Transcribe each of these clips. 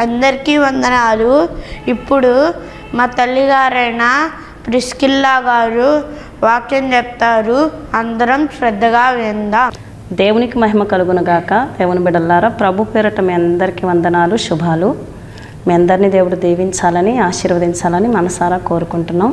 అందరికీ వందనాలు ఇప్పుడు మా తల్లిగారైన ప్రిస్కిల్లా గారు వాక్యం చెప్తారు అందరం శ్రద్ధగా విందాం దేవునికి మహిమ కలుగును గాక దేవుని బిడ్డలారా ప్రభు పేరట మీ అందరికీ వందనాలు శుభాలు మీ అందరినీ దేవుడు దీవించాలని ఆశీర్వదించాలని మనసారా కోరుకుంటున్నాం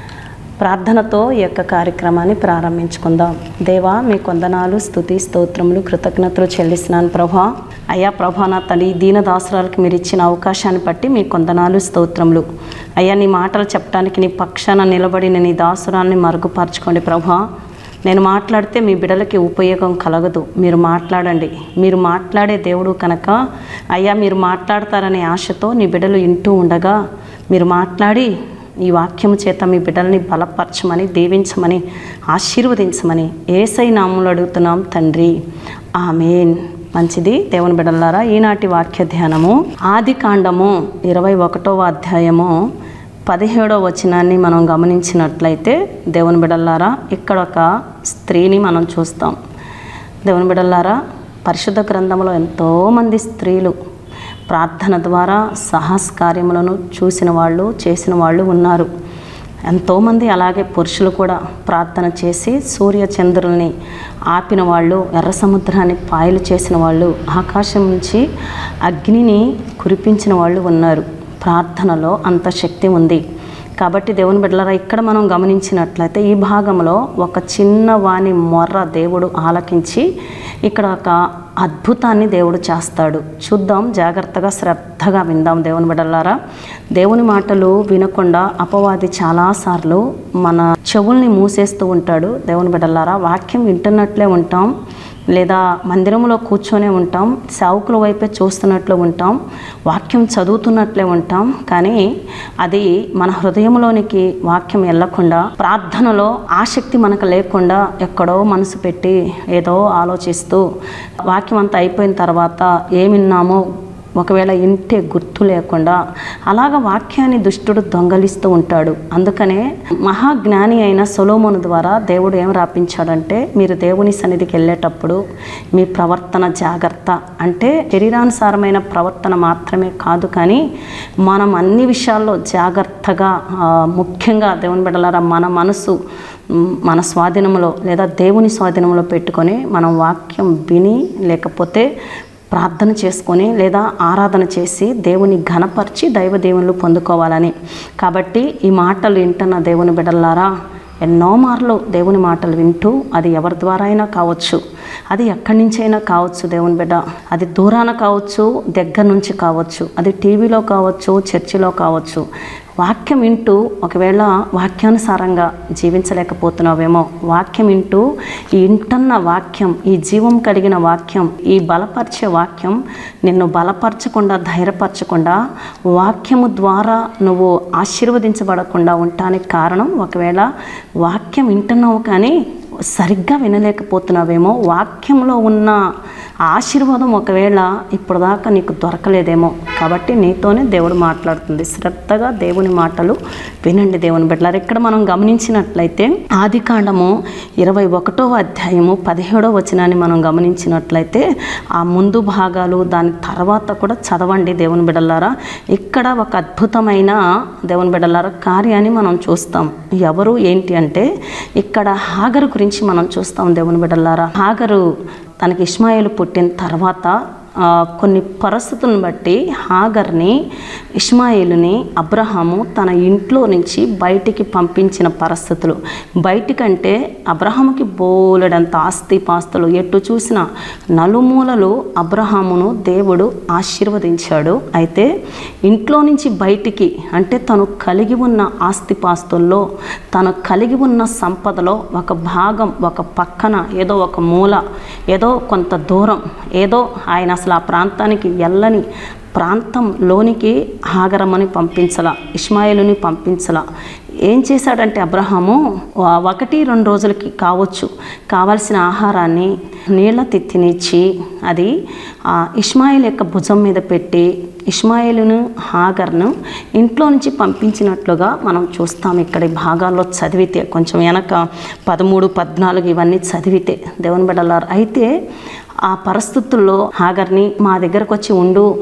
ప్రార్థనతో ఈ యొక్క కార్యక్రమాన్ని ప్రారంభించుకుందాం దేవా మీ కొందనాలు స్థుతి స్తోత్రములు కృతజ్ఞతలు చెల్లిస్తున్నాను ప్రభా అయ్యా ప్రభా నా తల్లి ఈ దీన దాసురాలకి మీరు ఇచ్చిన అవకాశాన్ని బట్టి మీ కొందనాలు స్తోత్రములు అయ్యా నీ మాటలు చెప్పడానికి నీ పక్షాన నిలబడిన నీ దాసురాల్ని మరుగుపరచుకోండి ప్రభా నేను మాట్లాడితే మీ బిడ్డలకి ఉపయోగం కలగదు మీరు మాట్లాడండి మీరు మాట్లాడే దేవుడు కనుక అయ్యా మీరు మాట్లాడతారనే ఆశతో నీ బిడ్డలు వింటూ ఉండగా మీరు మాట్లాడి ఈ వాక్యము చేత మీ బిడ్డల్ని బలపరచమని దీవించమని ఆశీర్వదించమని ఏసై నామములు అడుగుతున్నాం తండ్రి ఆమెన్ మంచిది దేవుని బిడ్డలారా ఈనాటి వాక్య ధ్యానము ఆది కాండము ఇరవై ఒకటవ అధ్యాయము పదిహేడో వచనాన్ని మనం గమనించినట్లయితే దేవుని బిడల్లారా ఇక్కడ ఒక స్త్రీని మనం చూస్తాం దేవుని బిడల్లారా పరిశుద్ధ గ్రంథంలో ఎంతోమంది స్త్రీలు ప్రార్థన ద్వారా సాహస కార్యములను చూసిన వాళ్ళు చేసిన వాళ్ళు ఉన్నారు ఎంతోమంది అలాగే పురుషులు కూడా ప్రార్థన చేసి సూర్య చంద్రుల్ని ఆపిన వాళ్ళు ఎర్ర సముద్రాన్ని పాయలు చేసిన వాళ్ళు ఆకాశం నుంచి అగ్నిని కురిపించిన వాళ్ళు ఉన్నారు ప్రార్థనలో అంత శక్తి ఉంది కాబట్టి దేవుని బిడ్డలారా ఇక్కడ మనం గమనించినట్లయితే ఈ భాగంలో ఒక చిన్న వాణి మొర్ర దేవుడు ఆలకించి ఇక్కడ ఒక అద్భుతాన్ని దేవుడు చేస్తాడు చూద్దాం జాగ్రత్తగా శ్రద్ధగా విందాం దేవుని బిడ్డలారా దేవుని మాటలు వినకుండా అపవాది చాలాసార్లు మన చెవుల్ని మూసేస్తూ ఉంటాడు దేవుని బిడ్డలారా వాక్యం వింటున్నట్లే ఉంటాం లేదా మందిరంలో కూర్చొనే ఉంటాం సావుకుల వైపే చూస్తున్నట్లు ఉంటాం వాక్యం చదువుతున్నట్లే ఉంటాం కానీ అది మన హృదయంలోనికి వాక్యం వెళ్ళకుండా ప్రార్థనలో ఆసక్తి మనకు లేకుండా ఎక్కడో మనసు పెట్టి ఏదో ఆలోచిస్తూ వాక్యం అంతా అయిపోయిన తర్వాత ఏమిన్నామో ఒకవేళ ఇంటే గుర్తు లేకుండా అలాగ వాక్యాన్ని దుష్టుడు దొంగలిస్తూ ఉంటాడు అందుకనే మహాజ్ఞాని అయిన సొలోమోను ద్వారా దేవుడు ఏం రాపించాడంటే మీరు దేవుని సన్నిధికి వెళ్ళేటప్పుడు మీ ప్రవర్తన జాగ్రత్త అంటే శరీరానుసారమైన ప్రవర్తన మాత్రమే కాదు కానీ మనం అన్ని విషయాల్లో జాగ్రత్తగా ఆ, ముఖ్యంగా దేవుని బిడ్డలారా మన మనసు మ్, మన స్వాధీనంలో లేదా దేవుని స్వాధీనంలో పెట్టుకొని మనం వాక్యం విని లేకపోతే ప్రార్థన చేసుకొని లేదా ఆరాధన చేసి దేవుని ఘనపరిచి దైవ దేవుళ్ళు పొందుకోవాలని కాబట్టి ఈ మాటలు వింటున్న దేవుని బిడ్డలారా ఎన్నో మార్లు దేవుని మాటలు వింటూ అది ఎవరి ద్వారా అయినా కావచ్చు అది ఎక్కడి నుంచైనా కావచ్చు దేవుని బిడ్డ అది దూరాన కావచ్చు దగ్గర నుంచి కావచ్చు అది టీవీలో కావచ్చు చర్చిలో కావచ్చు వాక్యం వింటూ ఒకవేళ వాక్యానుసారంగా జీవించలేకపోతున్నావేమో వాక్యం వింటూ ఈ ఇంటన్న వాక్యం ఈ జీవం కలిగిన వాక్యం ఈ బలపరిచే వాక్యం నిన్ను బలపరచకుండా ధైర్యపరచకుండా వాక్యము ద్వారా నువ్వు ఆశీర్వదించబడకుండా ఉండటానికి కారణం ఒకవేళ వాక్యం వింటున్నావు కానీ సరిగ్గా వినలేకపోతున్నావేమో వాక్యంలో ఉన్న ఆశీర్వాదం ఒకవేళ ఇప్పుడు దాకా నీకు దొరకలేదేమో కాబట్టి నీతోనే దేవుడు మాట్లాడుతుంది శ్రద్ధగా దేవుని మాటలు వినండి దేవుని బిడ్డలారు ఇక్కడ మనం గమనించినట్లయితే ఆది కాండము ఇరవై ఒకటో అధ్యాయము పదిహేడో వచనాన్ని మనం గమనించినట్లయితే ఆ ముందు భాగాలు దాని తర్వాత కూడా చదవండి దేవుని బిడ్డలారా ఇక్కడ ఒక అద్భుతమైన దేవుని బిడ్డలారా కార్యాన్ని మనం చూస్తాం ఎవరు ఏంటి అంటే ఇక్కడ హాగరు గురించి మనం చూస్తాం దేవుని బిడ్డలారా హాగరు తనకి ఇస్మాయిల్ పుట్టిన తర్వాత ఆ, కొన్ని పరిస్థితులను బట్టి హాగర్ని ఇస్మాయిలుని అబ్రహాము తన ఇంట్లో నుంచి బయటికి పంపించిన పరిస్థితులు బయటికంటే అబ్రహాముకి బోలెడంత ఆస్తి పాస్తులు ఎటు చూసిన నలుమూలలు అబ్రహామును దేవుడు ఆశీర్వదించాడు అయితే ఇంట్లో నుంచి బయటికి అంటే తను కలిగి ఉన్న ఆస్తి పాస్తుల్లో తను కలిగి ఉన్న సంపదలో ఒక భాగం ఒక పక్కన ఏదో ఒక మూల ఏదో కొంత దూరం ఏదో ఆయన అసలు ఆ ప్రాంతానికి వెళ్ళని ప్రాంతంలోనికి హాగరమ్మని పంపించల ఇస్మాయిలుని పంపించల ఏం చేశాడంటే అబ్రహాము ఆ ఒకటి రెండు రోజులకి కావచ్చు కావలసిన ఆహారాన్ని నీళ్ళ తిత్తినిచ్చి అది ఆ ఇస్మాయిల్ యొక్క భుజం మీద పెట్టి ఇస్మాయిలును హాగర్ను ఇంట్లో నుంచి పంపించినట్లుగా మనం చూస్తాం ఇక్కడ ఈ భాగాల్లో చదివితే కొంచెం వెనక పదమూడు పద్నాలుగు ఇవన్నీ చదివితే దేవుని బిడ్డలారు అయితే ఆ పరిస్థితుల్లో హాగర్ని మా దగ్గరకు వచ్చి ఉండు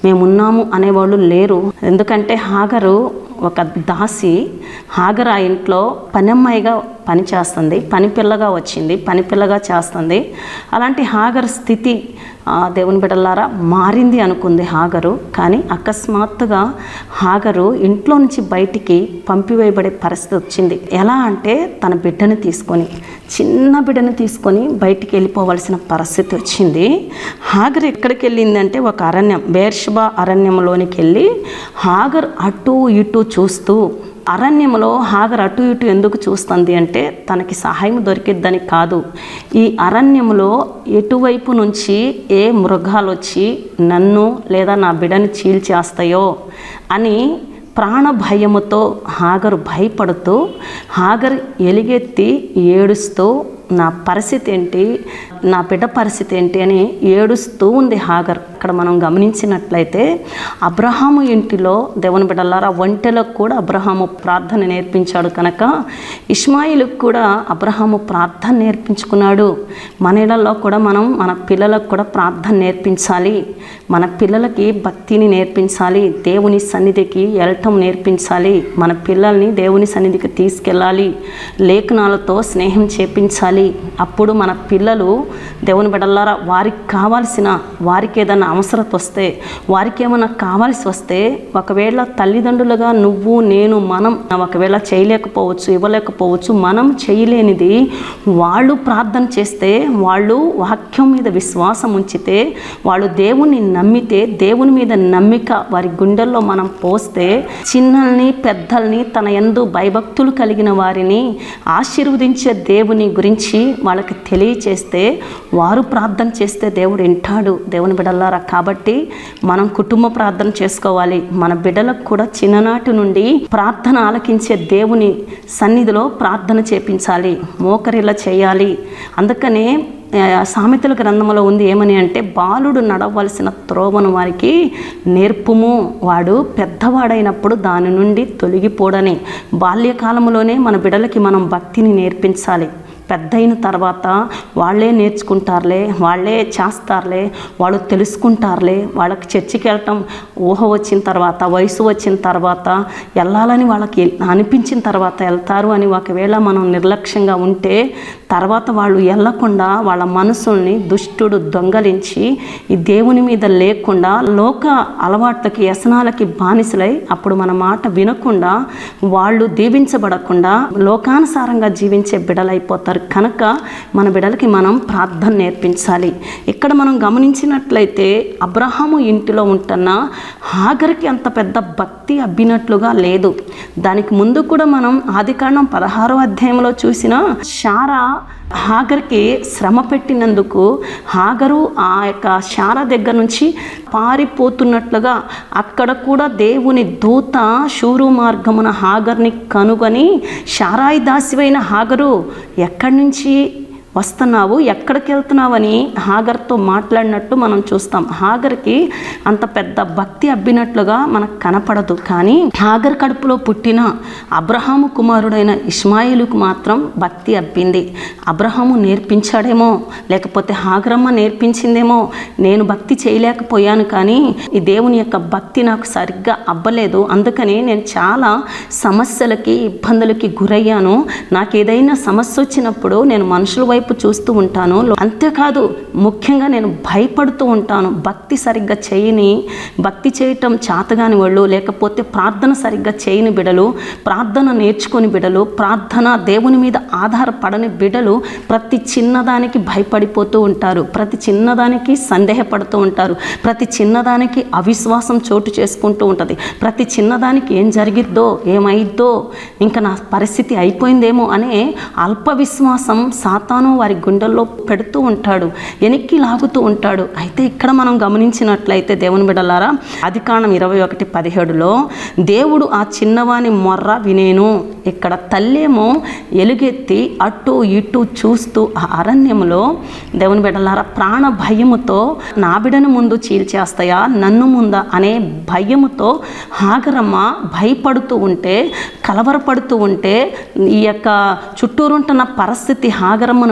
మేమున్నాము అనేవాళ్ళు లేరు ఎందుకంటే హాగరు ఒక దాసి హాగర్ ఆ ఇంట్లో పనమ్మాయిగా పని చేస్తుంది పని పిల్లగా వచ్చింది పని పిల్లగా చేస్తుంది అలాంటి హాగర్ స్థితి ఆ, దేవుని బిడ్డలారా మారింది అనుకుంది హాగరు కానీ అకస్మాత్తుగా హాగరు ఇంట్లో నుంచి బయటికి పంపివేయబడే పరిస్థితి వచ్చింది ఎలా అంటే తన బిడ్డని తీసుకొని చిన్న బిడ్డని తీసుకొని బయటికి వెళ్ళిపోవలసిన పరిస్థితి వచ్చింది హాగర్ ఎక్కడికి వెళ్ళిందంటే ఒక అరణ్యం బేర్షబా అరణ్యంలోనికి వెళ్ళి హాగర్ అటు ఇటు చూస్తూ అరణ్యంలో హాగర్ అటు ఇటు ఎందుకు చూస్తుంది అంటే తనకి సహాయం దొరికిద్దని కాదు ఈ అరణ్యంలో ఎటువైపు నుంచి ఏ మృగాలు వచ్చి నన్ను లేదా నా బిడ్డని చీల్చేస్తాయో అని ప్రాణ భయముతో హాగరు భయపడుతూ హాగర్ ఎలుగెత్తి ఏడుస్తూ నా పరిస్థితి ఏంటి నా బిడ్డ పరిస్థితి ఏంటి అని ఏడుస్తూ ఉంది హాగర్ ఇక్కడ మనం గమనించినట్లయితే అబ్రహాము ఇంటిలో దేవుని బిడ్డలారా ఒంటెలకు కూడా అబ్రహాము ప్రార్థన నేర్పించాడు కనుక ఇస్మాయిలకు కూడా అబ్రహాము ప్రార్థన నేర్పించుకున్నాడు మన ఇళ్లలో కూడా మనం మన పిల్లలకు కూడా ప్రార్థన నేర్పించాలి మన పిల్లలకి భక్తిని నేర్పించాలి దేవుని సన్నిధికి వెళ్ళటం నేర్పించాలి మన పిల్లల్ని దేవుని సన్నిధికి తీసుకెళ్ళాలి లేఖనాలతో స్నేహం చేపించాలి అప్పుడు మన పిల్లలు దేవుని బిడ్డలారా వారికి కావాల్సిన వారికి ఏదైనా అవసరత వస్తే వారికి ఏమైనా కావాల్సి వస్తే ఒకవేళ తల్లిదండ్రులుగా నువ్వు నేను మనం ఒకవేళ చేయలేకపోవచ్చు ఇవ్వలేకపోవచ్చు మనం చేయలేనిది వాళ్ళు ప్రార్థన చేస్తే వాళ్ళు వాక్యం మీద విశ్వాసం ఉంచితే వాళ్ళు దేవుని నమ్మితే దేవుని మీద నమ్మిక వారి గుండెల్లో మనం పోస్తే చిన్నల్ని పెద్దల్ని తన ఎందు భయభక్తులు కలిగిన వారిని ఆశీర్వదించే దేవుని గురించి వాళ్ళకి తెలియచేస్తే వారు ప్రార్థన చేస్తే దేవుడు వింటాడు దేవుని బిడ్డలారా కాబట్టి మనం కుటుంబ ప్రార్థన చేసుకోవాలి మన బిడ్డలకు కూడా చిన్ననాటి నుండి ప్రార్థన ఆలకించే దేవుని సన్నిధిలో ప్రార్థన చేపించాలి మోకరిలా చేయాలి అందుకనే ఆ, సామెతల గ్రంథంలో ఉంది ఏమని అంటే బాలుడు నడవలసిన త్రోవను వారికి నేర్పుము వాడు పెద్దవాడైనప్పుడు దాని నుండి తొలగిపోడని బాల్యకాలంలోనే మన బిడ్డలకి మనం భక్తిని నేర్పించాలి పెద్దయిన తర్వాత వాళ్ళే నేర్చుకుంటారులే వాళ్ళే చేస్తారులే వాళ్ళు తెలుసుకుంటారులే వాళ్ళకి చర్చికి వెళ్ళటం ఊహ వచ్చిన తర్వాత వయసు వచ్చిన తర్వాత వెళ్ళాలని వాళ్ళకి అనిపించిన తర్వాత వెళ్తారు అని ఒకవేళ మనం నిర్లక్ష్యంగా ఉంటే తర్వాత వాళ్ళు వెళ్ళకుండా వాళ్ళ మనసుల్ని దుష్టుడు దొంగలించి ఈ దేవుని మీద లేకుండా లోక అలవాట్లకి వ్యసనాలకి బానిసలై అప్పుడు మన మాట వినకుండా వాళ్ళు దీవించబడకుండా లోకానుసారంగా జీవించే బిడలైపోతారు కనుక మన బిడలకి మనం ప్రార్థన నేర్పించాలి ఇక్కడ మనం గమనించినట్లయితే అబ్రహాము ఇంటిలో ఉంటున్న హాగర్కి అంత పెద్ద భక్తి అబ్బినట్లుగా లేదు దానికి ముందు కూడా మనం ఆదికాండం పదహారో అధ్యాయంలో చూసిన శారా హాగర్కి శ్రమ పెట్టినందుకు హాగరు ఆ యొక్క శార దగ్గర నుంచి పారిపోతున్నట్లుగా అక్కడ కూడా దేవుని దూత శూరు మార్గమున హాగర్ని కనుగొని శారాయి దాసివైన హాగరు ఎక్కడి నుంచి వస్తున్నావు ఎక్కడికి వెళ్తున్నావని హాగర్తో మాట్లాడినట్టు మనం చూస్తాం హాగర్కి అంత పెద్ద భక్తి అబ్బినట్లుగా మనకు కనపడదు కానీ హాగర్ కడుపులో పుట్టిన అబ్రహాము కుమారుడైన ఇస్మాయిలుకు మాత్రం భక్తి అబ్బింది అబ్రహాము నేర్పించాడేమో లేకపోతే హాగరమ్మ నేర్పించిందేమో నేను భక్తి చేయలేకపోయాను కానీ ఈ దేవుని యొక్క భక్తి నాకు సరిగ్గా అబ్బలేదు అందుకని నేను చాలా సమస్యలకి ఇబ్బందులకి గురయ్యాను నాకు ఏదైనా సమస్య వచ్చినప్పుడు నేను మనుషుల వైపు చూస్తూ ఉంటాను అంతేకాదు ముఖ్యంగా నేను భయపడుతూ ఉంటాను భక్తి సరిగ్గా చేయని భక్తి చేయటం చేతగాని వాళ్ళు లేకపోతే ప్రార్థన సరిగ్గా చేయని బిడలు ప్రార్థన నేర్చుకొని బిడలు ప్రార్థన దేవుని మీద ఆధారపడని బిడలు ప్రతి చిన్నదానికి భయపడిపోతూ ఉంటారు ప్రతి చిన్నదానికి సందేహపడుతూ ఉంటారు ప్రతి చిన్నదానికి అవిశ్వాసం చోటు చేసుకుంటూ ఉంటుంది ప్రతి చిన్నదానికి ఏం జరిగిద్దో ఏమైద్దో ఇంకా నా పరిస్థితి అయిపోయిందేమో అనే అల్ప విశ్వాసం సాతాను వారి గుండెల్లో పెడుతూ ఉంటాడు వెనక్కి లాగుతూ ఉంటాడు అయితే ఇక్కడ మనం గమనించినట్లయితే దేవుని బిడ్డలారా అధికారం ఇరవై ఒకటి పదిహేడులో దేవుడు ఆ చిన్నవాని మొర్ర వినేను ఇక్కడ తల్లేమో ఎలుగెత్తి అటు ఇటు చూస్తూ ఆ అరణ్యములో దేవుని బిడ్డలారా ప్రాణ భయముతో నా బిడను ముందు చీల్చేస్తాయా నన్ను ముందా అనే భయముతో హాగరమ్మ భయపడుతూ ఉంటే కలవరపడుతూ ఉంటే ఈ యొక్క చుట్టూరుంటున్న పరిస్థితి హాగరమ్మను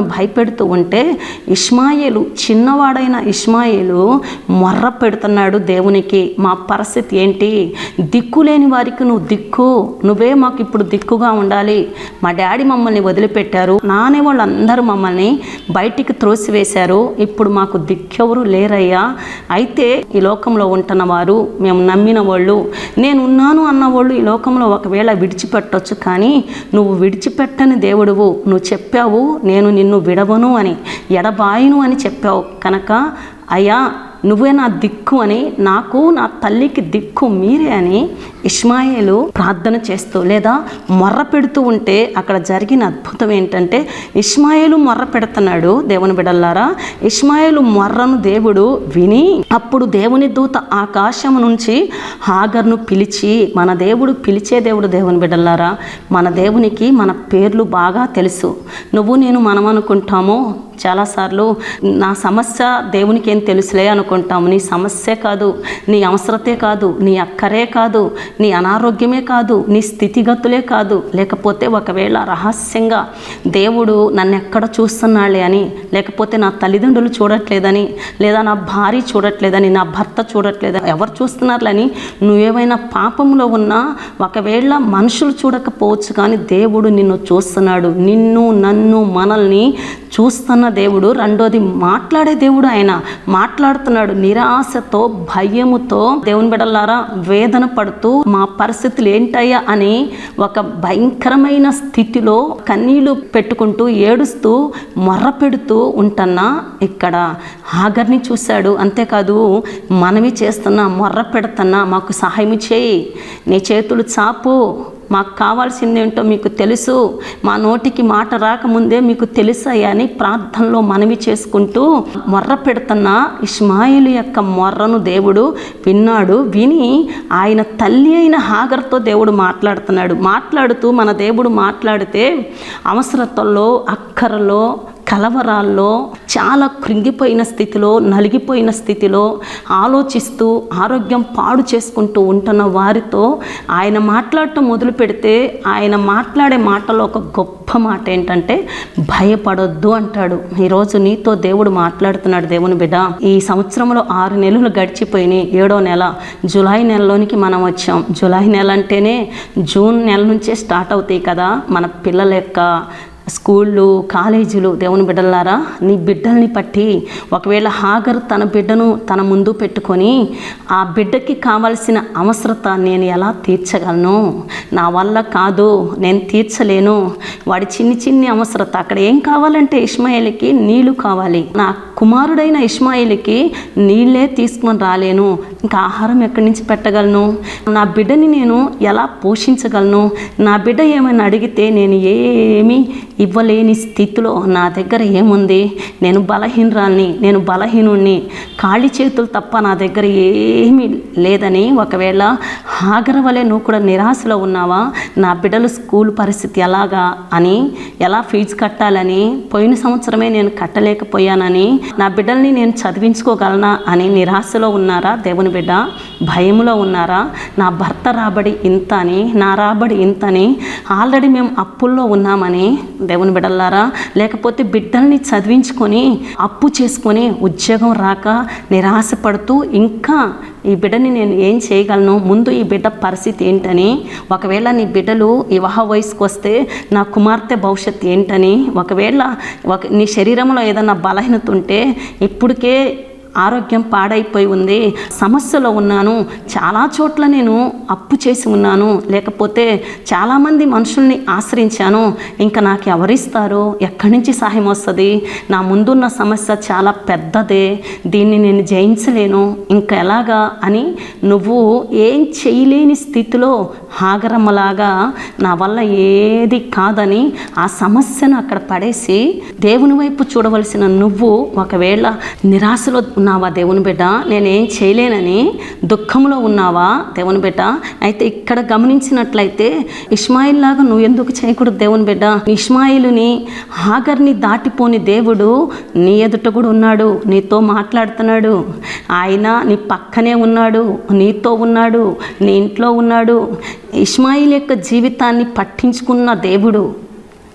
భయపెడుతూ ఉంటే ఇష్మాయేలు చిన్నవాడైన ఇష్మాయేలు మొర్ర పెడుతున్నాడు దేవునికి మా పరిస్థితి ఏంటి దిక్కు లేని వారికి నువ్వు దిక్కు నువ్వే మాకు ఇప్పుడు దిక్కుగా ఉండాలి మా డాడీ మమ్మల్ని వదిలిపెట్టారు నానే వాళ్ళందరూ మమ్మల్ని బయటికి త్రోసివేశారు ఇప్పుడు మాకు దిక్కెవరు లేరయ్యా అయితే ఈ లోకంలో ఉంటున్న వారు మేము నమ్మిన వాళ్ళు నేను ఉన్నాను అన్న వాళ్ళు ఈ లోకంలో ఒకవేళ విడిచిపెట్టొచ్చు కానీ నువ్వు విడిచిపెట్టని దేవుడువు నువ్వు చెప్పావు నేను నిన్ను విడవను అని ఎడబాయను అని చెప్పావు కనుక అయ్యా నువ్వే నా దిక్కు అని నాకు నా తల్లికి దిక్కు మీరే అని ఇష్మాయేలు ప్రార్థన చేస్తూ లేదా మొర్ర పెడుతూ ఉంటే అక్కడ జరిగిన అద్భుతం ఏంటంటే ఇష్మాయేలు మొర్ర పెడుతున్నాడు దేవుని బిడల్లారా ఇష్మాయేలు మొర్రను దేవుడు విని అప్పుడు దేవుని దూత ఆకాశం నుంచి హాగర్ను పిలిచి మన దేవుడు పిలిచే దేవుడు దేవుని బిడ్డలారా మన దేవునికి మన పేర్లు బాగా తెలుసు నువ్వు నేను మనం అనుకుంటాము చాలాసార్లు నా సమస్య దేవునికి ఏం తెలుసులే అనుకుంటాము నీ సమస్యే కాదు నీ అవసరతే కాదు నీ అక్కరే కాదు నీ అనారోగ్యమే కాదు నీ స్థితిగతులే కాదు లేకపోతే ఒకవేళ రహస్యంగా దేవుడు నన్ను ఎక్కడ చూస్తున్నాళ్ళే అని లేకపోతే నా తల్లిదండ్రులు చూడట్లేదని లేదా నా భార్య చూడట్లేదని నా భర్త చూడట్లేదని ఎవరు చూస్తున్నారులని నువ్వేమైనా పాపంలో ఉన్నా ఒకవేళ మనుషులు చూడకపోవచ్చు కానీ దేవుడు నిన్ను చూస్తున్నాడు నిన్ను నన్ను మనల్ని చూస్తున్న దేవుడు రెండోది మాట్లాడే దేవుడు ఆయన మాట్లాడుతున్నాడు నిరాశతో భయముతో దేవుని బిడలారా వేదన పడుతూ మా పరిస్థితులు ఏంటయ్యా అని ఒక భయంకరమైన స్థితిలో కన్నీళ్లు పెట్టుకుంటూ ఏడుస్తూ మొర్ర పెడుతూ ఉంటున్నా ఇక్కడ హాగర్ని చూశాడు అంతేకాదు మనవి చేస్తున్నా మొర్ర పెడుతున్నా మాకు సహాయం చేయి నీ చేతులు చాపు మాకు కావాల్సిందేంటో మీకు తెలుసు మా నోటికి మాట రాకముందే మీకు తెలుసయ్యా అని ప్రార్థనలో మనవి చేసుకుంటూ మొర్ర పెడుతున్న ఇస్మాయిల్ యొక్క మొర్రను దేవుడు విన్నాడు విని ఆయన తల్లి అయిన హాగర్తో దేవుడు మాట్లాడుతున్నాడు మాట్లాడుతూ మన దేవుడు మాట్లాడితే అవసరతల్లో అక్కరలో కలవరాల్లో చాలా కృంగిపోయిన స్థితిలో నలిగిపోయిన స్థితిలో ఆలోచిస్తూ ఆరోగ్యం పాడు చేసుకుంటూ ఉంటున్న వారితో ఆయన మాట్లాడటం మొదలు పెడితే ఆయన మాట్లాడే మాటలో ఒక గొప్ప మాట ఏంటంటే భయపడొద్దు అంటాడు ఈరోజు నీతో దేవుడు మాట్లాడుతున్నాడు దేవుని బిడ్డ ఈ సంవత్సరంలో ఆరు నెలలు గడిచిపోయినాయి ఏడో నెల జూలై నెలలోనికి మనం వచ్చాం జూలై నెల అంటేనే జూన్ నెల నుంచే స్టార్ట్ అవుతాయి కదా మన పిల్లల యొక్క స్కూళ్ళు కాలేజీలు దేవుని బిడ్డలారా నీ బిడ్డల్ని పట్టి ఒకవేళ హాగర్ తన బిడ్డను తన ముందు పెట్టుకొని ఆ బిడ్డకి కావాల్సిన అవసరత నేను ఎలా తీర్చగలను నా వల్ల కాదు నేను తీర్చలేను వాడి చిన్ని చిన్ని అవసరత అక్కడ ఏం కావాలంటే ఇస్మాయిల్కి నీళ్లు కావాలి నా కుమారుడైన ఇస్మాయిల్కి నీళ్ళే తీసుకొని రాలేను ఇంకా ఆహారం ఎక్కడి నుంచి పెట్టగలను నా బిడ్డని నేను ఎలా పోషించగలను నా బిడ్డ ఏమైనా అడిగితే నేను ఏమీ ఇవ్వలేని స్థితిలో నా దగ్గర ఏముంది నేను బలహీనరాల్ని నేను బలహీనుణ్ణి ఖాళీ చేతులు తప్ప నా దగ్గర ఏమీ లేదని ఒకవేళ హాగర వలె నువ్వు కూడా నిరాశలో ఉన్నావా నా బిడ్డల స్కూల్ పరిస్థితి ఎలాగా అని ఎలా ఫీజు కట్టాలని పోయిన సంవత్సరమే నేను కట్టలేకపోయానని నా బిడ్డల్ని నేను చదివించుకోగలనా అని నిరాశలో ఉన్నారా దేవుని బిడ్డ భయములో ఉన్నారా నా భర్త రాబడి ఇంత అని నా రాబడి ఇంతని ఆల్రెడీ మేము అప్పుల్లో ఉన్నామని దేవుని బిడ్డలారా లేకపోతే బిడ్డల్ని చదివించుకొని అప్పు చేసుకొని ఉద్యోగం రాక నిరాశపడుతూ ఇంకా ఈ బిడ్డని నేను ఏం చేయగలను ముందు ఈ బిడ్డ పరిస్థితి ఏంటని ఒకవేళ నీ బిడ్డలు వివాహ వయసుకు వస్తే నా కుమార్తె భవిష్యత్తు ఏంటని ఒకవేళ ఒక నీ శరీరంలో ఏదైనా బలహీనత ఉంటే ఇప్పటికే ఆరోగ్యం పాడైపోయి ఉంది సమస్యలో ఉన్నాను చాలా చోట్ల నేను అప్పు చేసి ఉన్నాను లేకపోతే చాలామంది మనుషుల్ని ఆశ్రయించాను ఇంకా నాకు ఎవరిస్తారు ఎక్కడి నుంచి సహాయం వస్తుంది నా ముందున్న సమస్య చాలా పెద్దదే దీన్ని నేను జయించలేను ఇంకా ఎలాగా అని నువ్వు ఏం చేయలేని స్థితిలో హాగరమ్మలాగా నా వల్ల ఏది కాదని ఆ సమస్యను అక్కడ పడేసి దేవుని వైపు చూడవలసిన నువ్వు ఒకవేళ నిరాశలో ఉన్నావా దేవుని బిడ్డ నేనేం చేయలేనని దుఃఖంలో ఉన్నావా దేవుని బిడ్డ అయితే ఇక్కడ గమనించినట్లయితే ఇస్మాయిల్ లాగా నువ్వు ఎందుకు చేయకూడదు దేవుని బిడ్డ ఇస్మాయిలుని హాగర్ని దాటిపోని దేవుడు నీ ఎదుట కూడా ఉన్నాడు నీతో మాట్లాడుతున్నాడు ఆయన నీ పక్కనే ఉన్నాడు నీతో ఉన్నాడు నీ ఇంట్లో ఉన్నాడు ఇస్మాయిల్ యొక్క జీవితాన్ని పట్టించుకున్న దేవుడు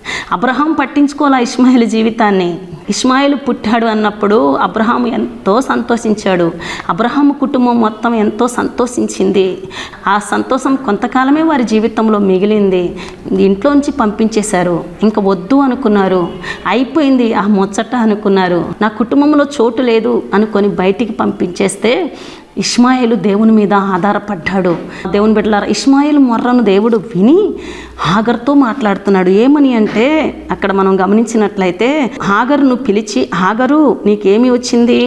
అబ్రహాం పట్టించుకోవాలా ఇస్మాయిల్ జీవితాన్ని ఇస్మాయిల్ పుట్టాడు అన్నప్పుడు అబ్రహాం ఎంతో సంతోషించాడు అబ్రహాం కుటుంబం మొత్తం ఎంతో సంతోషించింది ఆ సంతోషం కొంతకాలమే వారి జీవితంలో మిగిలింది ఇంట్లోంచి పంపించేశారు ఇంకా వద్దు అనుకున్నారు అయిపోయింది ఆ ముచ్చట అనుకున్నారు నా కుటుంబంలో చోటు లేదు అనుకొని బయటికి పంపించేస్తే ఇస్మాయిలు దేవుని మీద ఆధారపడ్డాడు దేవుని బిడ్డలారా ఇస్మాయిల్ మొర్రను దేవుడు విని హాగర్తో మాట్లాడుతున్నాడు ఏమని అంటే అక్కడ మనం గమనించినట్లయితే హాగరును పిలిచి హాగరు నీకేమి వచ్చింది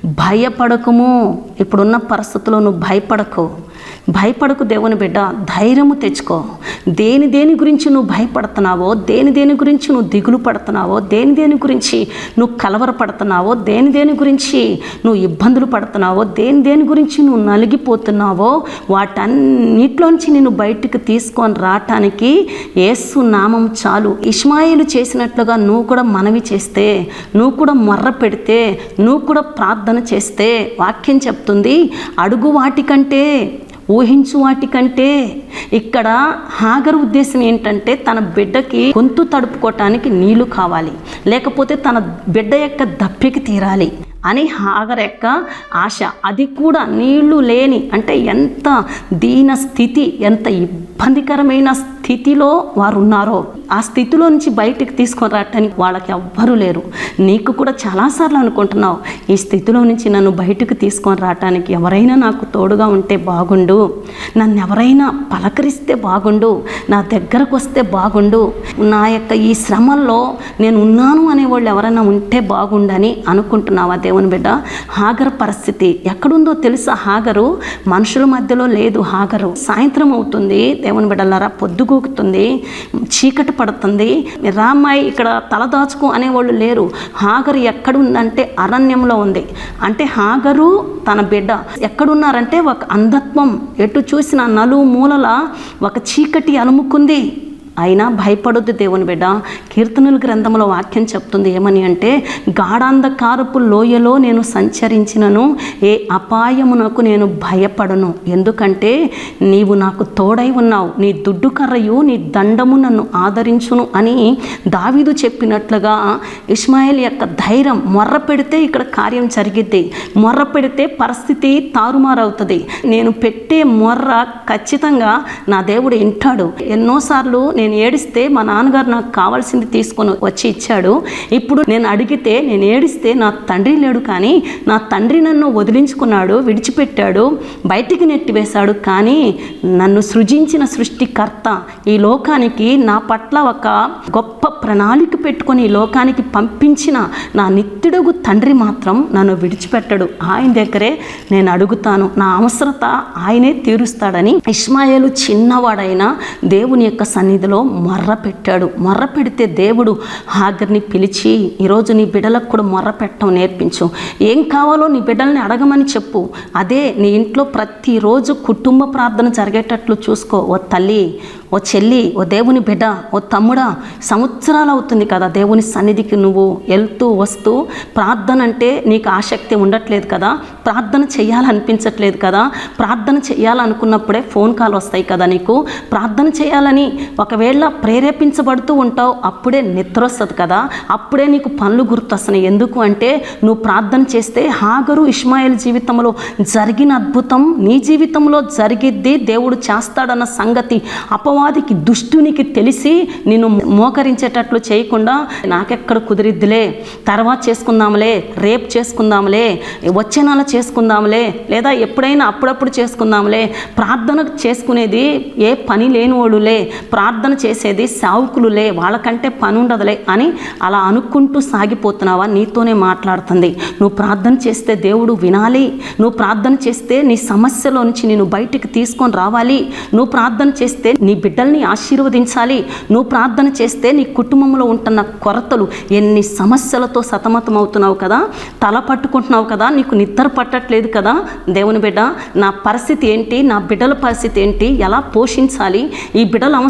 భయపడకము ఇప్పుడున్న పరిస్థితుల్లో నువ్వు భయపడకు భయపడకు దేవుని బిడ్డ ధైర్యము తెచ్చుకో దేని దేని గురించి నువ్వు భయపడుతున్నావో దేని దేని గురించి నువ్వు దిగులు పడుతున్నావో దేని దేని గురించి నువ్వు కలవరపడుతున్నావో దేని దేని గురించి నువ్వు ఇబ్బందులు పడుతున్నావో దేని దేని గురించి నువ్వు నలిగిపోతున్నావో వాటన్నిటిలోంచి నేను బయటికి తీసుకొని రావటానికి యేసు నామం చాలు ఇస్మాయిలు చేసినట్లుగా నువ్వు కూడా మనవి చేస్తే నువ్వు కూడా మొర్ర పెడితే నువ్వు కూడా ప్రార్థన చేస్తే వాక్యం చెప్తుంది అడుగు వాటికంటే ఊహించు వాటికంటే ఇక్కడ హాగర్ ఉద్దేశం ఏంటంటే తన బిడ్డకి గొంతు తడుపుకోవటానికి నీళ్లు కావాలి లేకపోతే తన బిడ్డ యొక్క దప్పికి తీరాలి అని హాగర్ యొక్క ఆశ అది కూడా నీళ్లు లేని అంటే ఎంత దీన స్థితి ఎంత ఇబ్బందికరమైన స్థితిలో వారు ఉన్నారో ఆ స్థితిలో నుంచి బయటికి తీసుకొని రావటానికి వాళ్ళకి ఎవ్వరూ లేరు నీకు కూడా చాలాసార్లు అనుకుంటున్నావు ఈ స్థితిలో నుంచి నన్ను బయటకు తీసుకొని రావటానికి ఎవరైనా నాకు తోడుగా ఉంటే బాగుండు నన్ను ఎవరైనా పలకరిస్తే బాగుండు నా దగ్గరకు వస్తే బాగుండు నా యొక్క ఈ శ్రమల్లో నేను ఉన్నాను అనేవాళ్ళు ఎవరైనా ఉంటే బాగుండని అనుకుంటున్నావా దేవుని బిడ్డ హాగర్ పరిస్థితి ఎక్కడుందో తెలుసా హాగరు మనుషుల మధ్యలో లేదు హాగరు సాయంత్రం అవుతుంది దేవుని బిడ్డలారా పొద్దుగూకుతుంది చీకటి పడుతుంది రామ్మాయి ఇక్కడ తల దాచుకో అనేవాళ్ళు లేరు హాగరు ఎక్కడుందంటే అరణ్యంలో ఉంది అంటే హాగరు తన బిడ్డ ఎక్కడున్నారంటే ఒక అంధత్వం ఎటు చూసిన నలు మూలల ఒక చీకటి అలుముకుంది అయినా భయపడొద్దు దేవుని బిడ్డ కీర్తనల గ్రంథంలో వాక్యం చెప్తుంది ఏమని అంటే గాఢాంధకారపు లోయలో నేను సంచరించినను ఏ అపాయమునకు నేను భయపడను ఎందుకంటే నీవు నాకు తోడై ఉన్నావు నీ దుడ్డు కర్రయు నీ దండము నన్ను ఆదరించును అని దావీదు చెప్పినట్లుగా ఇస్మాయిల్ యొక్క ధైర్యం మొర్ర పెడితే ఇక్కడ కార్యం జరిగిద్ది మొర్ర పెడితే పరిస్థితి తారుమారవుతుంది నేను పెట్టే మొర్ర ఖచ్చితంగా నా దేవుడు వింటాడు ఎన్నోసార్లు నేను ఏడిస్తే మా నాన్నగారు నాకు కావాల్సింది తీసుకొని వచ్చి ఇచ్చాడు ఇప్పుడు నేను అడిగితే నేను ఏడిస్తే నా తండ్రి లేడు కానీ నా తండ్రి నన్ను వదిలించుకున్నాడు విడిచిపెట్టాడు బయటికి నెట్టివేశాడు కానీ నన్ను సృజించిన సృష్టికర్త ఈ లోకానికి నా పట్ల ఒక గొప్ప ప్రణాళిక పెట్టుకొని ఈ లోకానికి పంపించిన నా నిత్యుడుగు తండ్రి మాత్రం నన్ను విడిచిపెట్టడు ఆయన దగ్గరే నేను అడుగుతాను నా అవసరత ఆయనే తీరుస్తాడని ఇస్మాయేలు చిన్నవాడైన దేవుని యొక్క సన్నిధిలో మొర్ర పెట్టాడు మొర్ర పెడితే దేవుడు హాగర్ని పిలిచి ఈరోజు నీ బిడ్డలకు కూడా మొర్ర పెట్టడం నేర్పించు ఏం కావాలో నీ బిడ్డల్ని అడగమని చెప్పు అదే నీ ఇంట్లో ప్రతిరోజు కుటుంబ ప్రార్థన జరిగేటట్లు చూసుకో ఓ తల్లి ఓ చెల్లి ఓ దేవుని బిడ్డ ఓ తమ్ముడా సంవత్సరాలు అవుతుంది కదా దేవుని సన్నిధికి నువ్వు వెళ్తూ వస్తూ ప్రార్థన అంటే నీకు ఆసక్తి ఉండట్లేదు కదా ప్రార్థన చేయాలనిపించట్లేదు కదా ప్రార్థన చేయాలనుకున్నప్పుడే ఫోన్ కాల్ వస్తాయి కదా నీకు ప్రార్థన చేయాలని ఒకవేళ ప్రేరేపించబడుతూ ఉంటావు అప్పుడే నిద్ర వస్తుంది కదా అప్పుడే నీకు పనులు గుర్తొస్తున్నాయి ఎందుకు అంటే నువ్వు ప్రార్థన చేస్తే హాగరు ఇస్మాయిల్ జీవితంలో జరిగిన అద్భుతం నీ జీవితంలో జరిగిద్ది దేవుడు చేస్తాడన్న సంగతి అపవాదికి దుష్టునికి తెలిసి నిన్ను మోకరించేటట్లు చేయకుండా నాకెక్కడ కుదిరిద్దిలే తర్వాత చేసుకుందాంలే రేపు చేసుకుందాంలే వచ్చే నెల చేసుకుందాంలే లేదా ఎప్పుడైనా అప్పుడప్పుడు చేసుకుందాంలే ప్రార్థన చేసుకునేది ఏ పని లేనివాడులే ప్రార్థన చేసేది సావుకులులే వాళ్ళకంటే పని ఉండదులే అని అలా అనుకుంటూ సాగిపోతున్నావా నీతోనే మాట్లాడుతుంది నువ్వు ప్రార్థన చేస్తే దేవుడు వినాలి నువ్వు ప్రార్థన చేస్తే నీ సమస్యలో నుంచి నేను బయటికి తీసుకొని రావాలి నువ్వు ప్రార్థన చేస్తే నీ బిడ్డల్ని ఆశీర్వదించాలి నువ్వు ప్రార్థన చేస్తే నీ కుటుంబంలో ఉంటున్న కొరతలు ఎన్ని సమస్యలతో సతమతం అవుతున్నావు కదా తల పట్టుకుంటున్నావు కదా నీకు నిద్ర పట్టట్లేదు కదా దేవుని బిడ్డ నా పరిస్థితి ఏంటి నా బిడ్డల పరిస్థితి ఏంటి ఎలా పోషించాలి ఈ బిడ్డల అవసరతలు నేను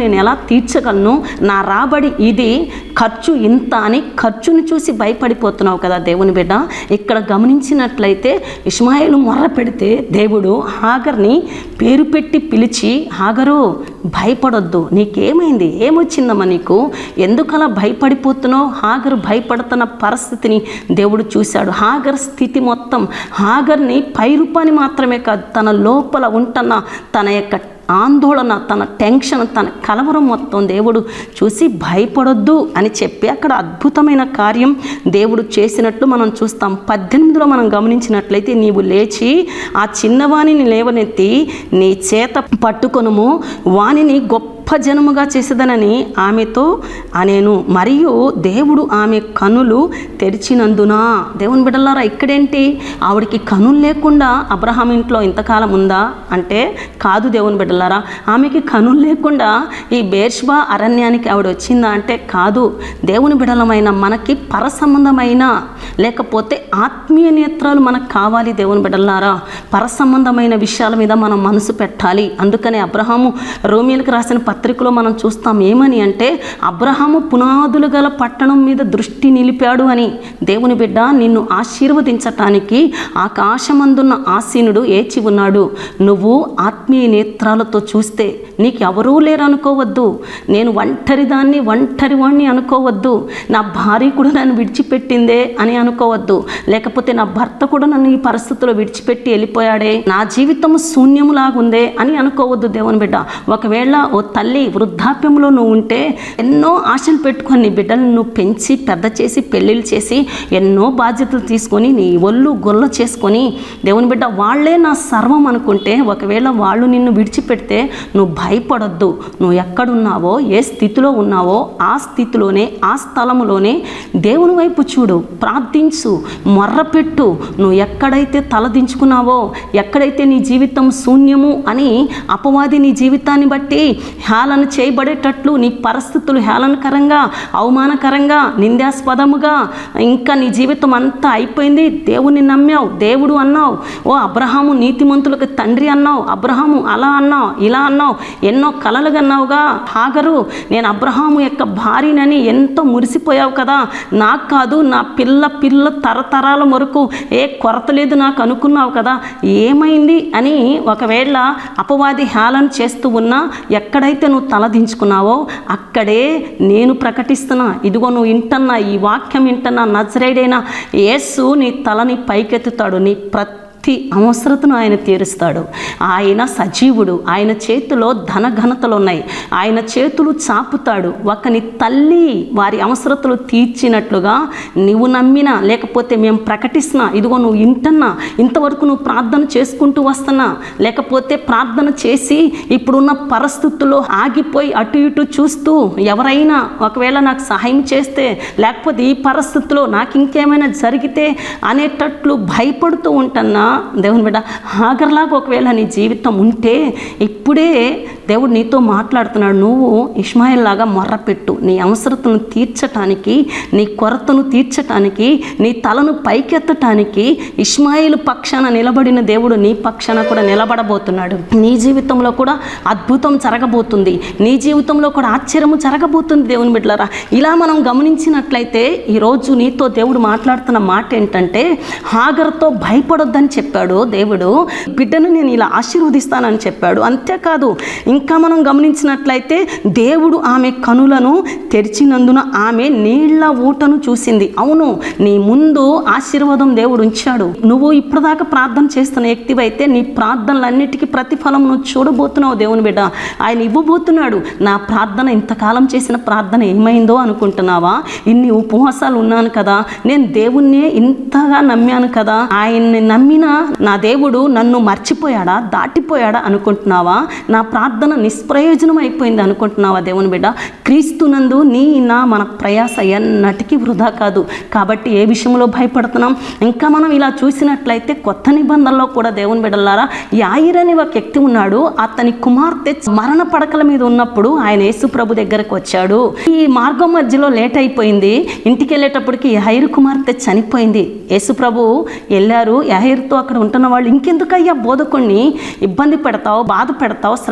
నేను ఎలా తీర్చగలను నా రాబడి ఇది ఖర్చు ఇంత అని ఖర్చుని చూసి భయపడిపోతున్నావు కదా దేవుని బిడ్డ ఇక్కడ గమనించినట్లయితే ఇస్మాయిలు మొర్ర పెడితే దేవుడు హాగర్ని పేరు పెట్టి పిలిచి హాగరు భయపడొద్దు నీకేమైంది ఏమొచ్చిందమ్మా నీకు ఎందుకలా భయపడిపోతున్నావు హాగరు భయపడుతున్న పరిస్థితిని దేవుడు చూశాడు హాగర్ స్థితి మొత్తం హాగర్ని పై రూపాన్ని మాత్రమే కాదు తన లోపల ఉంటున్న తన యొక్క ఆందోళన తన టెన్షన్ తన కలవరం మొత్తం దేవుడు చూసి భయపడొద్దు అని చెప్పి అక్కడ అద్భుతమైన కార్యం దేవుడు చేసినట్లు మనం చూస్తాం పద్దెనిమిదిలో మనం గమనించినట్లయితే నీవు లేచి ఆ చిన్నవాణిని లేవనెత్తి నీ చేత పట్టుకొనుము వానిని గొప్ప జనముగా చేసేదనని ఆమెతో అనేను మరియు దేవుడు ఆమె కనులు తెరిచినందున దేవుని బిడ్డలారా ఇక్కడేంటి ఆవిడకి కనులు లేకుండా అబ్రహాం ఇంట్లో ఇంతకాలం ఉందా అంటే కాదు దేవుని బిడ్డలారా ఆమెకి కనులు లేకుండా ఈ బేర్ష్బా అరణ్యానికి ఆవిడ వచ్చిందా అంటే కాదు దేవుని బిడలమైన మనకి పరసంబంధమైన లేకపోతే ఆత్మీయ నేత్రాలు మనకు కావాలి దేవుని బిడ్డలారా పరసంబంధమైన విషయాల మీద మనం మనసు పెట్టాలి అందుకనే అబ్రహాము రోమిలకు రాసిన పత్రికలో మనం చూస్తాం ఏమని అంటే అబ్రహాము పునాదులు గల పట్టణం మీద దృష్టి నిలిపాడు అని దేవుని బిడ్డ నిన్ను ఆశీర్వదించటానికి ఆకాశమందున్న ఆసీనుడు ఏచి ఉన్నాడు నువ్వు ఆత్మీయ నేత్రాలతో చూస్తే నీకు ఎవరూ లేరు అనుకోవద్దు నేను ఒంటరి దాన్ని ఒంటరి వాణ్ణి అనుకోవద్దు నా భార్య కూడా నన్ను విడిచిపెట్టిందే అని అనుకోవద్దు లేకపోతే నా భర్త కూడా నన్ను ఈ పరిస్థితిలో విడిచిపెట్టి వెళ్ళిపోయాడే నా జీవితం శూన్యములాగుందే అని అనుకోవద్దు దేవుని బిడ్డ ఒకవేళ ఓ తల్లి వృద్ధాప్యంలో నువ్వు ఉంటే ఎన్నో ఆశలు పెట్టుకొని నీ బిడ్డలను నువ్వు పెంచి పెద్ద చేసి పెళ్ళిళ్ళు చేసి ఎన్నో బాధ్యతలు తీసుకొని నీ ఒళ్ళు గొల్ల చేసుకొని దేవుని బిడ్డ వాళ్ళే నా సర్వం అనుకుంటే ఒకవేళ వాళ్ళు నిన్ను విడిచిపెడితే నువ్వు భయపడొద్దు నువ్వు ఎక్కడున్నావో ఏ స్థితిలో ఉన్నావో ఆ స్థితిలోనే ఆ స్థలములోనే దేవుని వైపు చూడు ప్రార్థించు మొర్రపెట్టు నువ్వు ఎక్కడైతే తలదించుకున్నావో ఎక్కడైతే నీ జీవితం శూన్యము అని అపవాది నీ జీవితాన్ని బట్టి హేళన చేయబడేటట్లు నీ పరిస్థితులు హేళనకరంగా అవమానకరంగా నిందాస్పదముగా ఇంకా నీ జీవితం అంతా అయిపోయింది దేవుని నమ్మావు దేవుడు అన్నావు ఓ అబ్రహాము నీతిమంతులకు తండ్రి అన్నావు అబ్రహాము అలా అన్నావు ఇలా అన్నావు ఎన్నో కలలు కన్నావుగా హాగరు నేను అబ్రహాము యొక్క భార్యనని ఎంతో మురిసిపోయావు కదా నాకు కాదు నా పిల్ల పిల్ల తరతరాల వరకు ఏ కొరత లేదు నాకు అనుకున్నావు కదా ఏమైంది అని ఒకవేళ అపవాది హేళన చేస్తూ ఉన్నా ఎక్కడైతే నువ్వు తలదించుకున్నావో అక్కడే నేను ప్రకటిస్తున్నా ఇదిగో నువ్వు వింటున్నా ఈ వాక్యం వింటున్నా నజరేడైనా యేసు నీ తలని పైకెత్తుతాడు నీ ప్రతి అవసరతను ఆయన తీరుస్తాడు ఆయన సజీవుడు ఆయన చేతిలో ధన ఘనతలు ఉన్నాయి ఆయన చేతులు చాపుతాడు ఒకని తల్లి వారి అవసరతలు తీర్చినట్లుగా నువ్వు నమ్మినా లేకపోతే మేము ప్రకటిస్తున్నా ఇదిగో నువ్వు వింటున్నా ఇంతవరకు నువ్వు ప్రార్థన చేసుకుంటూ వస్తున్నా లేకపోతే ప్రార్థన చేసి ఇప్పుడున్న పరిస్థితుల్లో ఆగిపోయి అటు ఇటు చూస్తూ ఎవరైనా ఒకవేళ నాకు సహాయం చేస్తే లేకపోతే ఈ పరిస్థితిలో నాకు ఇంకేమైనా జరిగితే అనేటట్లు భయపడుతూ ఉంటున్నా దేవుని బిడ్డ హాగర్లాగా ఒకవేళ నీ జీవితం ఉంటే ఇప్పుడే దేవుడు నీతో మాట్లాడుతున్నాడు నువ్వు ఇస్మాయిల్ లాగా మొర్రపెట్టు నీ అవసరతను తీర్చటానికి నీ కొరతను తీర్చటానికి నీ తలను పైకెత్తటానికి ఇస్మాయిల్ పక్షాన నిలబడిన దేవుడు నీ పక్షాన కూడా నిలబడబోతున్నాడు నీ జీవితంలో కూడా అద్భుతం జరగబోతుంది నీ జీవితంలో కూడా ఆశ్చర్యము జరగబోతుంది దేవుని బిడ్డలారా ఇలా మనం గమనించినట్లయితే ఈరోజు నీతో దేవుడు మాట్లాడుతున్న మాట ఏంటంటే హాగర్తో భయపడొద్దని చెప్పాడు దేవుడు బిడ్డను నేను ఇలా ఆశీర్వదిస్తానని చెప్పాడు అంతేకాదు ఇంకా మనం గమనించినట్లయితే దేవుడు ఆమె కనులను తెరిచినందున ఆమె నీళ్ల ఊటను చూసింది అవును నీ ముందు ఆశీర్వాదం దేవుడు ఉంచాడు నువ్వు ఇప్పటిదాకా ప్రార్థన చేస్తున్న వ్యక్తివైతే నీ ప్రార్థనలన్నిటికీ ప్రతిఫలం నువ్వు చూడబోతున్నావు దేవుని బిడ్డ ఆయన ఇవ్వబోతున్నాడు నా ప్రార్థన ఇంతకాలం చేసిన ప్రార్థన ఏమైందో అనుకుంటున్నావా ఇన్ని ఉపవాసాలు ఉన్నాను కదా నేను దేవుణ్ణే ఇంతగా నమ్మాను కదా ఆయన్ని నమ్మిన నా దేవుడు నన్ను మర్చిపోయాడా దాటిపోయాడా అనుకుంటున్నావా నా ప్రార్థన నిష్ప్రయోజనం అయిపోయింది అనుకుంటున్నావా దేవుని బిడ్డ క్రీస్తునందు నీ నా మన ప్రయాస ఎన్నటికీ వృధా కాదు కాబట్టి ఏ విషయంలో భయపడుతున్నాం ఇంకా మనం ఇలా చూసినట్లయితే కొత్త నిబంధనలో కూడా దేవుని బిడ్డలారా యాయిర్ అనే ఒక వ్యక్తి ఉన్నాడు అతని కుమార్తె మరణ పడకల మీద ఉన్నప్పుడు ఆయన యేసు ప్రభు దగ్గరకు వచ్చాడు ఈ మార్గం మధ్యలో లేట్ అయిపోయింది ఇంటికి వెళ్ళేటప్పటికి యాయిర్ కుమార్తె చనిపోయింది యేసు ప్రభు వెళ్ళారు యాయిర్తో అక్కడ ఉంటున్న వాళ్ళు ఇంకెందుకయ్యా బోధకుణ్ణి ఇబ్బంది పెడతావు బాధ పెడతావు శ్రమ పడతావు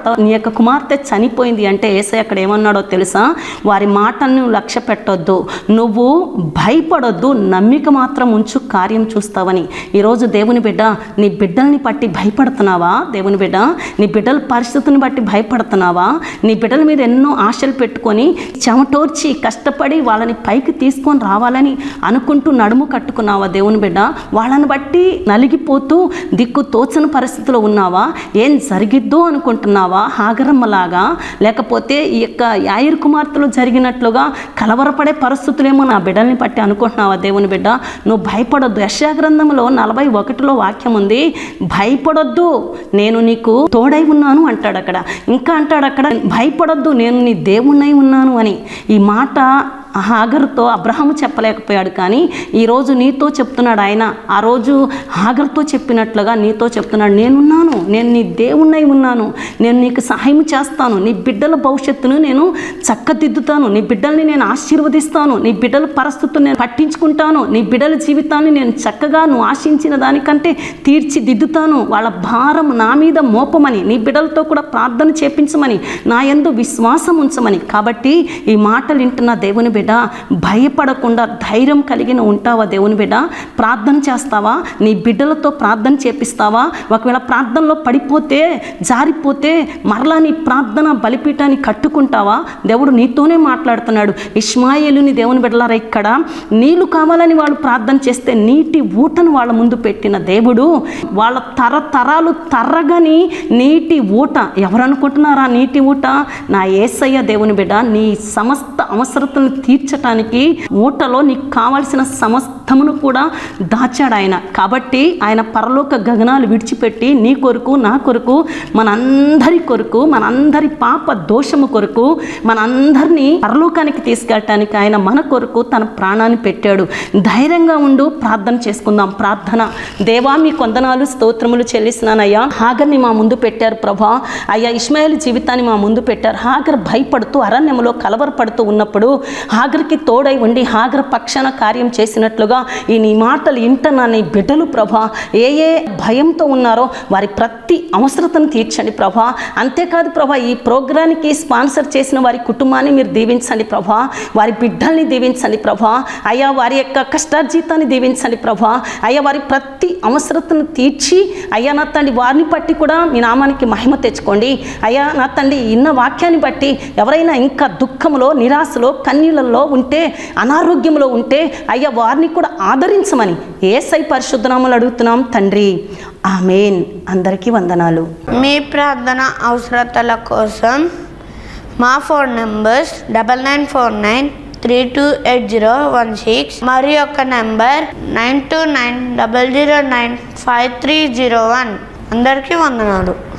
నీ యొక్క కుమార్తె చనిపోయింది అంటే ఏసై అక్కడ ఏమన్నాడో తెలుసా వారి మాటను లక్ష్య పెట్టొద్దు నువ్వు భయపడొద్దు నమ్మిక మాత్రం ఉంచు కార్యం చూస్తావని ఈరోజు దేవుని బిడ్డ నీ బిడ్డల్ని బట్టి భయపడుతున్నావా దేవుని బిడ్డ నీ బిడ్డల పరిస్థితిని బట్టి భయపడుతున్నావా నీ బిడ్డల మీద ఎన్నో ఆశలు పెట్టుకొని చెమటోర్చి కష్టపడి వాళ్ళని పైకి తీసుకొని రావాలని అనుకుంటూ నడుము కట్టుకున్నావా దేవుని బిడ్డ వాళ్ళని బట్టి నలిగిపోతూ దిక్కు తోచని పరిస్థితిలో ఉన్నావా ఏం జరిగిద్దో అనుకుంటున్నావా హాగరమ్మలాగా లేకపోతే ఈ యొక్క యాయిర్ కుమార్తెలో జరిగినట్లుగా కలవరపడే పరిస్థితులేమో నా బిడ్డల్ని బట్టి అనుకుంటున్నావా దేవుని బిడ్డ నువ్వు భయపడొద్దు యశా గ్రంథంలో నలభై ఒకటిలో వాక్యం ఉంది భయపడొద్దు నేను నీకు తోడై ఉన్నాను అంటాడు అక్కడ ఇంకా అంటాడు అక్కడ భయపడొద్దు నేను నీ దేవుణ్ణై ఉన్నాను అని ఈ మాట హాగర్తో అబ్రహము చెప్పలేకపోయాడు కానీ ఈరోజు నీతో చెప్తున్నాడు ఆయన ఆ రోజు హాగర్తో చెప్పినట్లుగా నీతో చెప్తున్నాడు నేనున్నాను నేను నీ దేవుణ్ణై ఉన్నాను నేను నీకు సహాయం చేస్తాను నీ బిడ్డల భవిష్యత్తును నేను చక్కదిద్దుతాను నీ బిడ్డల్ని నేను ఆశీర్వదిస్తాను నీ బిడ్డల పరిస్థితులు నేను పట్టించుకుంటాను నీ బిడ్డల జీవితాన్ని నేను చక్కగా నువ్వు ఆశించిన దానికంటే తీర్చిదిద్దుతాను వాళ్ళ భారం నా మీద మోపమని నీ బిడ్డలతో కూడా ప్రార్థన చేపించమని నా యందు విశ్వాసం ఉంచమని కాబట్టి ఈ మాటలు వింటున్న దేవుని బిడ్డ భయపడకుండా ధైర్యం కలిగిన ఉంటావా దేవుని బిడ్డ ప్రార్థన చేస్తావా నీ బిడ్డలతో ప్రార్థన చేపిస్తావా ఒకవేళ ప్రార్థనలో పడిపోతే జారిపోతే మరలా నీ ప్రార్థన బలిపీఠాన్ని కట్టుకుంటావా దేవుడు నీతోనే మాట్లాడుతున్నాడు ఇస్మాయిలుని దేవుని బిడ్డలారా ఇక్కడ నీళ్లు కావాలని వాళ్ళు ప్రార్థన చేస్తే నీటి ఊటను వాళ్ళ ముందు పెట్టిన దేవుడు వాళ్ళ తరతరాలు తరగని నీటి ఊట ఎవరు అనుకుంటున్నారా నీటి ఊట నా ఏసయ్య దేవుని బిడ్డ నీ సమస్త అవసరతను తీర్చటానికి ఊటలో నీకు కావాల్సిన సమస్తమును కూడా దాచాడు ఆయన కాబట్టి ఆయన పరలోక గగనాలు విడిచిపెట్టి నీ కొరకు నా కొరకు మనందరి కొరకు మనందరి పాప దోషము కొరకు మనందరినీ పరలోకానికి తీసుకెళ్ళటానికి ఆయన మన కొరకు తన ప్రాణాన్ని పెట్టాడు ధైర్యంగా ఉండు ప్రార్థన చేసుకుందాం ప్రార్థన దేవా మీ కొందనాలు స్తోత్రములు చెల్లిస్తున్నానయ్యా హాగర్ని మా ముందు పెట్టారు ప్రభా అయ్యా ఇస్మాయిల్ జీవితాన్ని మా ముందు పెట్టారు హాగర్ భయపడుతూ అరణ్యములో కలవరపడుతూ ఉన్నప్పుడు హాగర్కి తోడై ఉండి హాగర్ పక్షాన కార్యం చేసినట్లుగా ఈ నీ మాటలు ఇంటన్నా నీ బిడ్డలు ప్రభా ఏ ఏ భయంతో ఉన్నారో వారి ప్రతి అవసరతను తీర్చండి ప్రభా అంతేకాదు ప్రభా ఈ ప్రోగ్రానికి స్పాన్సర్ చేసిన వారి కుటుంబాన్ని మీరు దీవించండి ప్రభా వారి బిడ్డల్ని దీవించండి ప్రభా అయ్యా వారి యొక్క కష్టార్జితాన్ని దీవించండి ప్రభా అయ్యా వారి ప్రతి అవసరతను తీర్చి అయ్యా నా తండ్రి వారిని బట్టి కూడా మీ నామానికి మహిమ తెచ్చుకోండి అయ్యా నా తండ్రి ఇన్న వాక్యాన్ని బట్టి ఎవరైనా ఇంకా దుఃఖంలో నిరాశలో కన్నీళ్ళల్లో ఉంటే అనారోగ్యంలో ఉంటే అయ్యా వారిని కూడా ఆదరించమని ఏసై పరిశుద్ధనామలు అడుగుతున్నాం తండ్రి ఆమెన్ అందరికీ వందనాలు మీ ప్రార్థన అవసరతల కోసం మా phone numbers double nine four nine three two eight zero one six మరి యొక్క number nine two nine double zero nine five three zero one అందరికీ వందనాలు